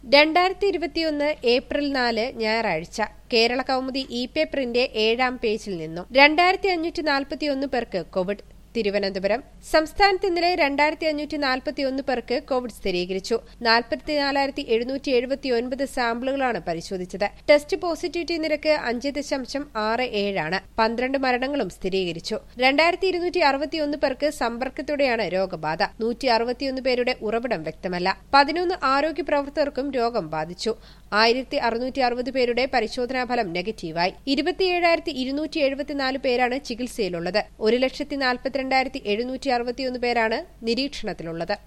രണ്ടായിരത്തി ഇരുപത്തിയൊന്ന് ഏപ്രിൽ നാല് ഞായറാഴ്ച കേരള കൗമുദി ഇ പേപ്പറിന്റെ ഏഴാം പേജിൽ നിന്നും രണ്ടായിരത്തി അഞ്ഞൂറ്റി നാൽപ്പത്തിയൊന്ന് പേർക്ക് കോവിഡ് തിരുവനന്തപുരം സംസ്ഥാനത്ത് ഇന്നലെ രണ്ടായിരത്തി അഞ്ഞൂറ്റി നാൽപ്പത്തിയൊന്ന് പേർക്ക് കോവിഡ് സ്ഥിരീകരിച്ചു നാൽപ്പത്തിനാലായിരത്തി എഴുന്നൂറ്റി എഴുപത്തി ഒൻപത് സാമ്പിളുകളാണ് പരിശോധിച്ചത് ടെസ്റ്റ് പോസിറ്റിവിറ്റി നിരക്ക് അഞ്ച് ദശാംശം ആറ് ഏഴാണ് പന്ത്രണ്ട് മരണങ്ങളും സ്ഥിരീകരിച്ചു രണ്ടായിരത്തി ഇരുന്നൂറ്റി അറുപത്തിയൊന്ന് പേർക്ക് സമ്പർക്കത്തോടെയാണ് രോഗബാധ നൂറ്റി അറുപത്തിയൊന്ന് പേരുടെ ഉറവിടം വ്യക്തമല്ല പതിനൊന്ന് ആരോഗ്യ പ്രവർത്തകർക്കും രോഗം ബാധിച്ചു ആയിരത്തി അറുന്നൂറ്റി അറുപത് പേരുടെ പരിശോധനാ ഫലം നെഗറ്റീവായി ഇരുപത്തിയേഴായിരത്തി ഇരുന്നൂറ്റി എഴുപത്തിനാല് പേരാണ് ചികിത്സയിലുള്ളത് ഒരു ലക്ഷത്തി നാൽപ്പത്തിരണ്ടായിരത്തി എഴുന്നൂറ്റി അറുപത്തിയൊന്ന് പേരാണ് നിരീക്ഷണത്തിലുള്ളത്